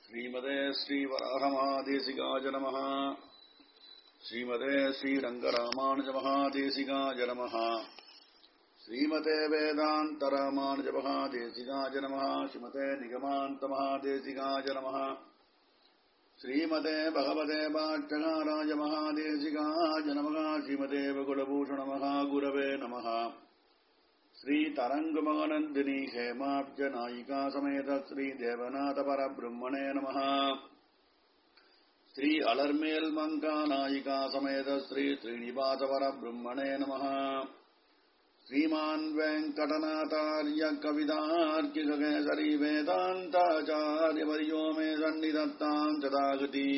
श्रीमते श्रीवराहमादेशिकाय नमः श्रीमते श्रीरङ्गरामानुजमहादेशिकाय नमः श्रीमते वेदान्तरामानुजमहादेशिकाय नमः श्रीमते निगमान्तमहादेशिकाय नमः श्रीमते भगवते पाठ्यकाराय महादेशिकाय नमः श्रीमते वकुलभूषणमहागुरवे नमः श्रीतरङ्गमनन्दिनी हेमाब्जनायिका समेत श्रीदेवनाथपरब्रह्मणे नमः श्री अलर्मेल् मङ्का नायिका समेत श्री श्रीनिवासपरब्रह्मणे नमः श्रीमान् वेङ्कटनाथार्य कवितार्किककेसरी वेदान्ताचार्यवर्यो मे सन्निधत्ताम् तदागति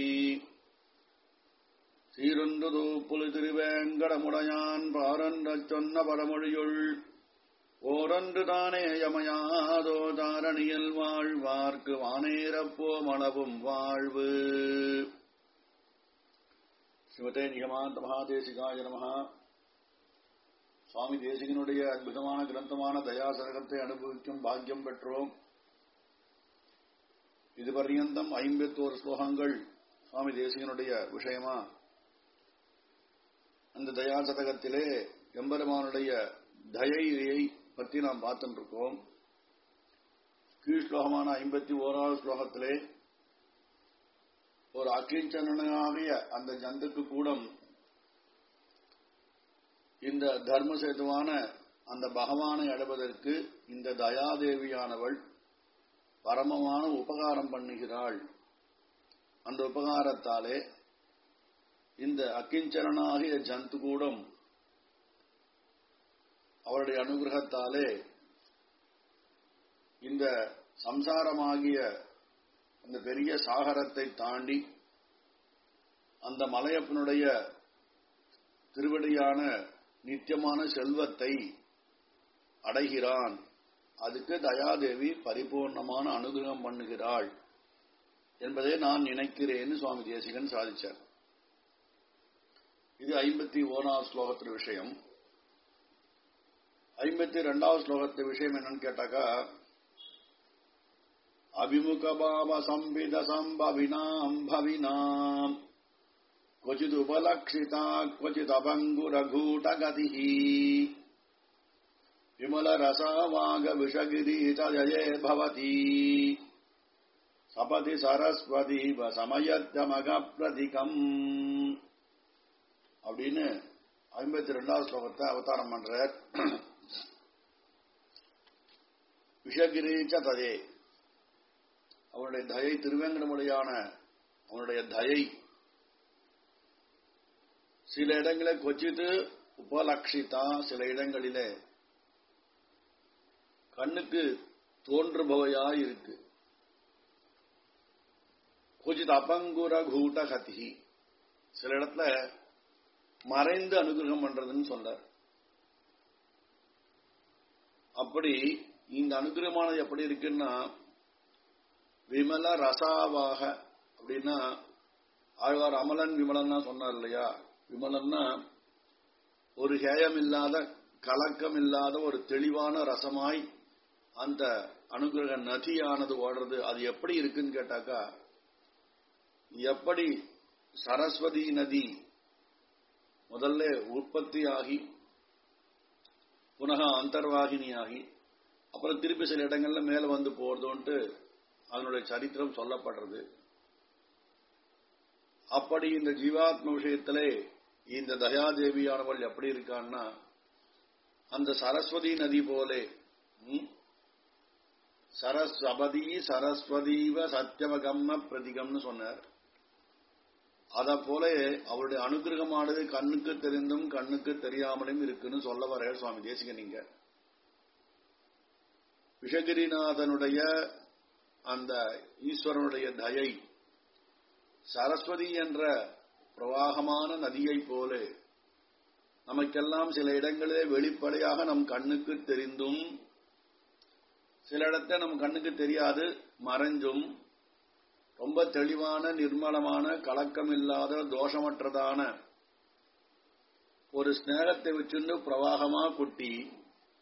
சீருந்துது புலி திருவேங்கடமுடையான் பாரன்றச் சொன்ன பரமொழியுள் ஓரொன்று தானே யமயாதோ தாரணியில் வாழ்வார்க்கு வானேரப்போ மளவும் வாழ்வு சிவதே நிகமாந்த மகாதேசிகாய நமகா சுவாமி தேசிகனுடைய அற்புதமான கிரந்தமான தயாசரகத்தை அனுபவிக்கும் பாக்கியம் பெற்றோம் இது பர்யந்தம் ஐம்பத்தோரு ஸ்லோகங்கள் சுவாமி தேசிகனுடைய விஷயமா அந்த தயாசதகத்திலே எம்பெருமானுடைய தயையை பற்றி நாம் பார்த்துட்டு இருக்கோம் கீழ் ஸ்லோகமான ஐம்பத்தி ஓராவது ஸ்லோகத்திலே ஒரு அகிஞ்சனாகிய அந்த ஜந்துக்கு கூடம் இந்த தர்ம சேதுவான அந்த பகவானை அடைவதற்கு இந்த தயாதேவியானவள் பரமமான உபகாரம் பண்ணுகிறாள் அந்த உபகாரத்தாலே இந்த அக்கிஞ்சரனாகிய ஜந்து கூடம் அவருடைய அனுகிரகத்தாலே இந்த சம்சாரமாகிய அந்த பெரிய சாகரத்தை தாண்டி அந்த மலையப்பனுடைய திருவடியான நித்தியமான செல்வத்தை அடைகிறான் அதுக்கு தயாதேவி பரிபூர்ணமான அனுகிரகம் பண்ணுகிறாள் என்பதை நான் நினைக்கிறேன்னு சுவாமி தேசிகன் சாதிச்சார் இது ஐம்பத்தி ஓராவது ஸ்லோகத்தின் விஷயம் ஐம்பத்தி ரெண்டாவது ஸ்லோகத்து விஷயம் என்னன்னு கேட்டாக்கா அபிமுகபாவ சம்பித சம்பவினாம் பவினாம் क्वचित् उपलक्षिता क्वचिदपङ्गुरघूटगतिः विमलरसावागविषगिरीतजये भवति सपति सरस्वतीव சமயத்தமகப்பிரதிகம் அப்படின்னு ஐம்பத்தி ரெண்டாவது ஸ்லோகத்தை அவதாரம் பண்றார் விஷகிரீச்ச ததே அவனுடைய தயை திருவேங்கடமுடையான அவனுடைய தயை சில இடங்களே கொச்சித்து உபலக்ஷிதா சில இடங்களிலே கண்ணுக்கு தோன்றுபவையாய் இருக்கு கொச்சித் அபங்குர கூட்ட கதி சில இடத்துல மறைந்து அனுகிரகம் பண்றதுன்னு சொல்றார் அப்படி இந்த அனுகிரகமானது எப்படி இருக்குன்னா விமல ரசாவாக அப்படின்னா ஆழ்வார் அமலன் விமலன்னா சொன்னார் இல்லையா விமலன்னா ஒரு ஹேயம் இல்லாத கலக்கம் இல்லாத ஒரு தெளிவான ரசமாய் அந்த அனுகிரக நதியானது ஓடுறது அது எப்படி இருக்குன்னு கேட்டாக்கா எப்படி சரஸ்வதி நதி முதல்ல உற்பத்தி ஆகி புனக அந்தர்வாகினியாகி அப்புறம் திருப்பி சில இடங்கள்ல மேல வந்து போறதுன்ட்டு அதனுடைய சரித்திரம் சொல்லப்படுறது அப்படி இந்த ஜீவாத்ம விஷயத்திலே இந்த தயாதேவியானவள் எப்படி இருக்கான்னா அந்த சரஸ்வதி நதி போலே சரஸ்வதி சரஸ்வதீவ சத்தியவகம்ம பிரதிகம்னு சொன்னார் அத போல அவருடைய அனுகிரகமானது கண்ணுக்கு தெரிந்தும் கண்ணுக்கு தெரியாமலும் இருக்குன்னு சொல்ல வர சுவாமி தேசிக நீங்க விஷகிரிநாதனுடைய அந்த ஈஸ்வரனுடைய தயை சரஸ்வதி என்ற பிரவாகமான நதியைப் போல நமக்கெல்லாம் சில இடங்களிலே வெளிப்படையாக நம் கண்ணுக்கு தெரிந்தும் சில இடத்த நம் கண்ணுக்கு தெரியாது மறைஞ்சும் ரொம்ப தெளிவான நிர்மலமான கலக்கம் இல்லாத தோஷமற்றதான ஒரு ஸ்நேகத்தை வச்சுண்டு பிரவாகமா கொட்டி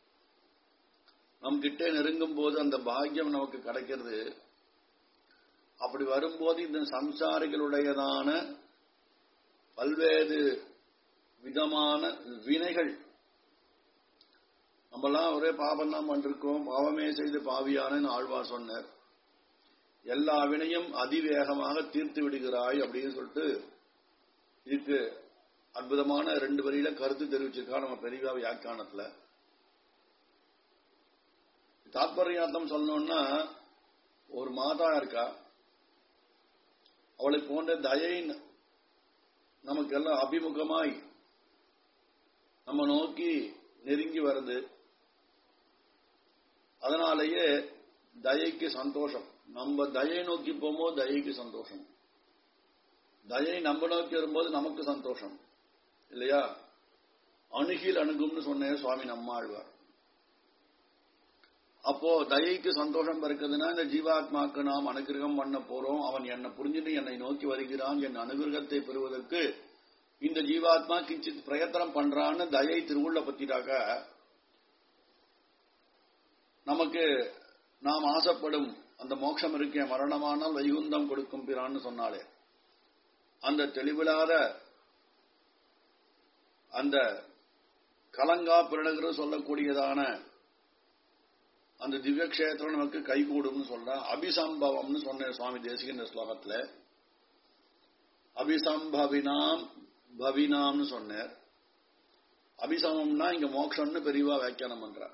நம் கிட்டே நெருங்கும் போது அந்த பாக்கியம் நமக்கு கிடைக்கிறது அப்படி வரும்போது இந்த சம்சாரிகளுடையதான பல்வேறு விதமான வினைகள் நம்மெல்லாம் ஒரே பாவம் தான் பண்ணிருக்கோம் பாவமே செய்து பாவியான ஆழ்வார் சொன்னார் எல்லா வினையும் அதிவேகமாக தீர்த்து விடுகிறாய் அப்படின்னு சொல்லிட்டு இதுக்கு அற்புதமான ரெண்டு வரியில கருத்து தெரிவிச்சிருக்கா நம்ம பெரியவா வியாக்கியானத்துல தாத்பரியார்த்தம் சொல்லணும்னா ஒரு மாதா இருக்கா அவளை போன்ற தயை நமக்கு எல்லாம் அபிமுகமாய் நம்ம நோக்கி நெருங்கி வருது அதனாலேயே தயைக்கு சந்தோஷம் நம்ம தயை நோக்கி போகும்போது தயைக்கு சந்தோஷம் தயை நம்ம நோக்கி வரும்போது நமக்கு சந்தோஷம் இல்லையா அணுகில் அணுகும்னு சொன்னேன் சுவாமி நம்மாழ்வார் அப்போ தயைக்கு சந்தோஷம் இருக்குதுன்னா இந்த ஜீவாத்மாக்கு நாம் அனுகிரகம் பண்ண போறோம் அவன் என்னை புரிஞ்சுட்டு என்னை நோக்கி வருகிறான் என் அனுகிரகத்தை பெறுவதற்கு இந்த ஜீவாத்மா கிஞ்சித் பிரயத்தனம் பண்றான்னு தயை திருவுள்ள பத்திட்டாக்க நமக்கு நாம் ஆசைப்படும் அந்த மோட்சம் இருக்கேன் மரணமானால் வைகுந்தம் கொடுக்கும் பிறான்னு சொன்னாலே அந்த தெளிவில்லாத அந்த கலங்கா பிறகு சொல்லக்கூடியதான அந்த திவ்யக்ஷேத்திரம் நமக்கு கைகூடும்னு சொல்ற அபிசம்பவம்னு சொன்ன சுவாமி தேசிக இந்த ஸ்லோகத்துல அபிசம்பவினாம் பவினாம்னு சொன்னார் அபிசமம்னா இங்க மோட்சம்னு பெரியவா வியாக்கியானம் பண்ற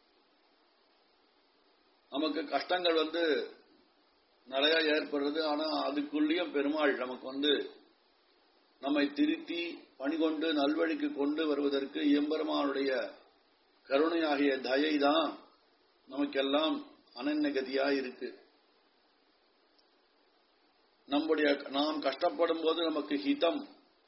நமக்கு கஷ்டங்கள் வந்து நிறைய ஏற்படுறது ஆனா அதுக்குள்ளேயும் பெருமாள் நமக்கு வந்து நம்மை திருத்தி பணிகொண்டு நல்வழிக்கு கொண்டு வருவதற்கு எம்பெருமானுடைய கருணையாகிய தயை தான் நமக்கெல்லாம் அனன்யகதியா இருக்கு நம்முடைய நாம் கஷ்டப்படும் போது நமக்கு ஹிதம்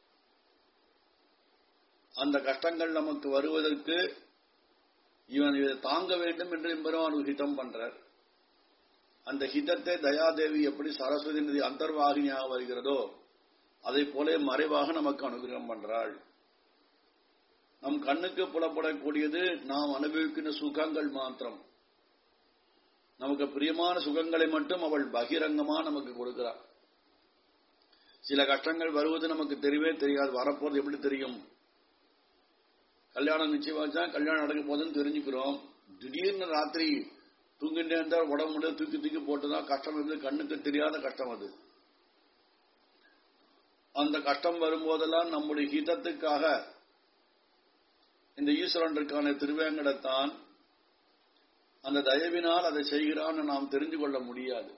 அந்த கஷ்டங்கள் நமக்கு வருவதற்கு இவன் இதை தாங்க வேண்டும் என்று எம்பெருமான் ஒரு ஹிதம் பண்றார் அந்த ஹிதத்தை தயாதேவி எப்படி சரஸ்வதி நதி அந்தர்வாகினியாக வருகிறதோ அதை போல மறைவாக நமக்கு அனுகிரகம் பண்றாள் நம் கண்ணுக்கு புலப்படக்கூடியது நாம் அனுபவிக்கின்ற சுகங்கள் மாத்திரம் நமக்கு பிரியமான சுகங்களை மட்டும் அவள் பகிரங்கமா நமக்கு கொடுக்கிறார் சில கஷ்டங்கள் வருவது நமக்கு தெரியவே தெரியாது வரப்போறது எப்படி தெரியும் கல்யாணம் நிச்சயமாச்சா கல்யாணம் நடக்க போதுன்னு தெரிஞ்சுக்கிறோம் திடீர்னு ராத்திரி தூங்கிட்டே இருந்தா உடம்பு முடியாது தூக்கி தூக்கி போட்டுதான் கஷ்டம் இருந்து கண்ணுக்கு தெரியாத கஷ்டம் அது அந்த கஷ்டம் வரும்போதெல்லாம் நம்முடைய ஹிதத்துக்காக இந்த ஈஸ்வரனுக்கான திருவேங்கடத்தான் அந்த தயவினால் அதை செய்கிறான்னு நாம் தெரிந்து கொள்ள முடியாது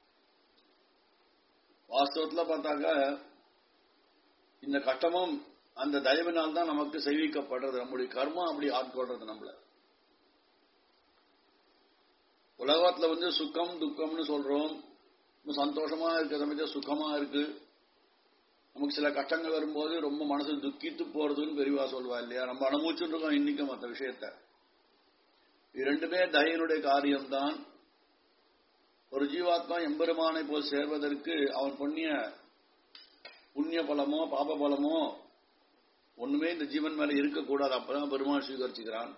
வாஸ்தவத்தில் பார்த்தாக்க இந்த கஷ்டமும் அந்த தயவினால் தான் நமக்கு செய்விக்கப்படுறது நம்முடைய கர்மம் அப்படி ஆட்கொள்றது நம்மள உலகத்துல வந்து சுக்கம் துக்கம்னு சொல்றோம் சந்தோஷமா இருக்க சமயத்தில் சுகமா இருக்கு நமக்கு சில கஷ்டங்கள் வரும்போது ரொம்ப மனசு துக்கித்து போறதுன்னு பெரியவா சொல்வா இல்லையா நம்ம அனுபவிச்சுட்டு இருக்கோம் இன்னைக்கு மற்ற விஷயத்த இது ரெண்டுமே தயனுடைய காரியம்தான் ஒரு ஜீவாத்மா எம்பெருமானை போல் சேர்வதற்கு அவன் புண்ணிய புண்ணிய பலமோ பாப பலமோ ஒண்ணுமே இந்த ஜீவன் மேல இருக்கக்கூடாது அப்பதான் பெருமாள் சுவீகரிச்சுக்கிறான்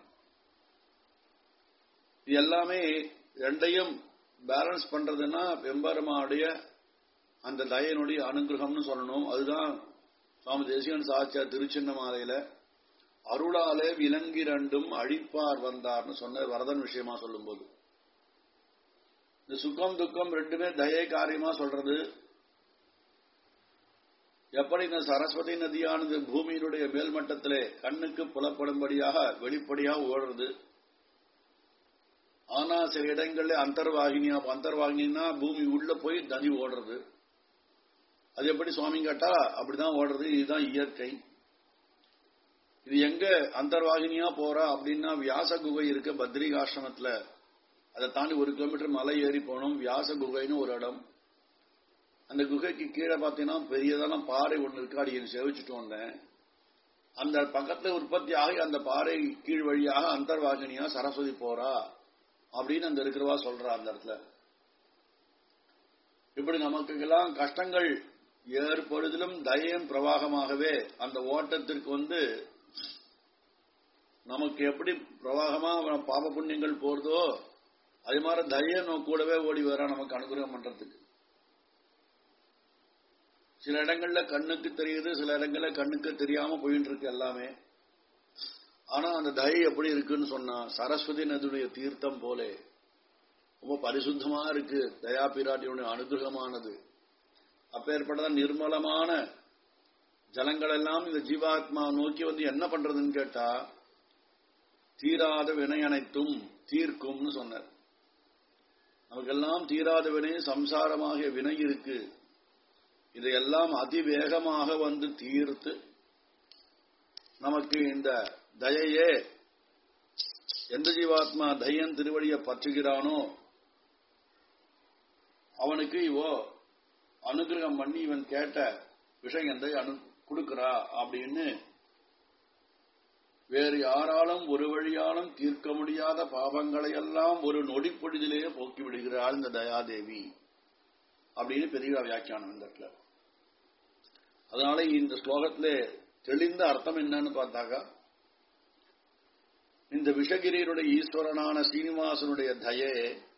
இது எல்லாமே ரெண்டையும் பேலன்ஸ் பண்றதுன்னா எம்பெருமானுடைய அந்த தயனுடைய அனுகிரகம்னு சொல்லணும் அதுதான் சுவாமி தேசிகன் சாட்சியா திருச்சின்னமாலையில அருளாலே விலங்கிரண்டும் அழிப்பார் வந்தார்னு சொன்ன வரதன் விஷயமா சொல்லும்போது இந்த சுகம் துக்கம் ரெண்டுமே தயை காரியமா சொல்றது எப்படி இந்த சரஸ்வதி நதியானது பூமியினுடைய மேல்மட்டத்திலே கண்ணுக்கு புலப்படும்படியாக வெளிப்படையாக ஓடுறது ஆனா சில இடங்கள்ல அந்தர்வாகினியா அந்தர்வாகினா பூமி உள்ள போய் நதி ஓடுறது அது எப்படி சுவாமி கேட்டா அப்படிதான் ஓடுறது இதுதான் இயற்கை இது எங்க அந்தர்வாகினியா போறா அப்படின்னா வியாச குகை இருக்க பத்ரிகாசிரமத்துல அதை தாண்டி ஒரு கிலோமீட்டர் மலை ஏறி போனோம் வியாச குகைன்னு ஒரு இடம் அந்த குகைக்கு கீழே பார்த்தீங்கன்னா பெரியதான பாறை ஒன்று இருக்கு அடி சேவிச்சுட்டு வந்தேன் அந்த பக்கத்துல உற்பத்தி ஆகி அந்த பாறை கீழ் வழியாக அந்தர்வாகினியா சரஸ்வதி போறா அப்படின்னு அந்த இருக்கிறவா சொல்றா அந்த இடத்துல இப்படி நமக்கு எல்லாம் கஷ்டங்கள் ஏற்படுதிலும் தயம் பிரவாகமாகவே அந்த ஓட்டத்திற்கு வந்து நமக்கு எப்படி பிரவாகமா பாப புண்ணியங்கள் போறதோ அதே மாதிரி தயம் கூடவே ஓடி வரா நமக்கு அனுகிரகம் பண்றதுக்கு சில இடங்கள்ல கண்ணுக்கு தெரியுது சில இடங்கள்ல கண்ணுக்கு தெரியாம போயிட்டு இருக்கு எல்லாமே ஆனா அந்த தயை எப்படி இருக்குன்னு சொன்னா சரஸ்வதி நதியுடைய தீர்த்தம் போலே ரொம்ப பரிசுத்தமா இருக்கு தயா பிராட்டியுடைய அனுகிரகமானது அப்பேற்பட்ட நிர்மலமான ஜலங்கள் எல்லாம் இந்த ஜீவாத்மா நோக்கி வந்து என்ன பண்றதுன்னு கேட்டா தீராத வினை அனைத்தும் தீர்க்கும்னு சொன்னார் நமக்கெல்லாம் தீராத வினை சம்சாரமாகிய வினை இருக்கு இதையெல்லாம் அதிவேகமாக வந்து தீர்த்து நமக்கு இந்த தயையே எந்த ஜீவாத்மா தயன் திருவடியை பற்றுகிறானோ அவனுக்கு இவோ அனுகிரகம் பண்ணி இவன் கேட்ட விஷயத்தை அனு கொடுக்கிறா அப்படின்னு வேறு யாராலும் ஒரு வழியாலும் தீர்க்க முடியாத பாவங்களை எல்லாம் ஒரு நொடிப்பொழுதிலேயே போக்கி விடுகிறாள் இந்த தயாதேவி அப்படின்னு பெரிய வியாக்கியானம் இந்த இடத்துல அதனால இந்த ஸ்லோகத்திலே தெளிந்த அர்த்தம் என்னன்னு பார்த்தாக்கா இந்த விஷகிரியருடைய ஈஸ்வரனான சீனிவாசனுடைய தயே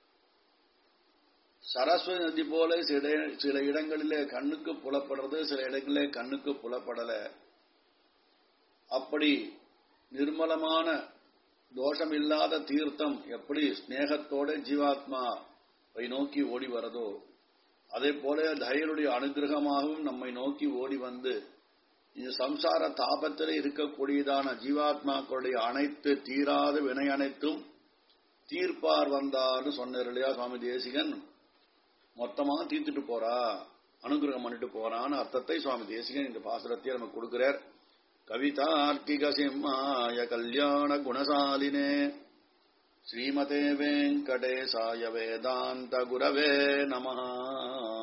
சரஸ்வதி நதி போல சில சில இடங்களிலே கண்ணுக்கு புலப்படுறது சில இடங்களிலே கண்ணுக்கு புலப்படல அப்படி நிர்மலமான தோஷம் இல்லாத தீர்த்தம் எப்படி ஸ்நேகத்தோட ஜீவாத்மாவை நோக்கி ஓடி வரதோ அதே போல தயனுடைய அனுகிரகமாகவும் நம்மை நோக்கி ஓடி வந்து இந்த சம்சார தாபத்தில் இருக்கக்கூடியதான ஜீவாத்மாக்களுடைய அனைத்து தீராத வினை அனைத்தும் தீர்ப்பார் வந்தார்னு சொன்னார் இல்லையா சுவாமி தேசிகன் மொத்தமா தீர்த்துட்டு போறா அனுகிரகம் பண்ணிட்டு போறான்னு அர்த்தத்தை சுவாமி தேசிகன் இந்த பாசுரத்தை நமக்கு கொடுக்கிறார் கவிதார்க்கிக சிம்மாய கல்யாண குணசாலினே ஸ்ரீமதே வெங்கடேசாய வேதாந்த குரவே நமஹா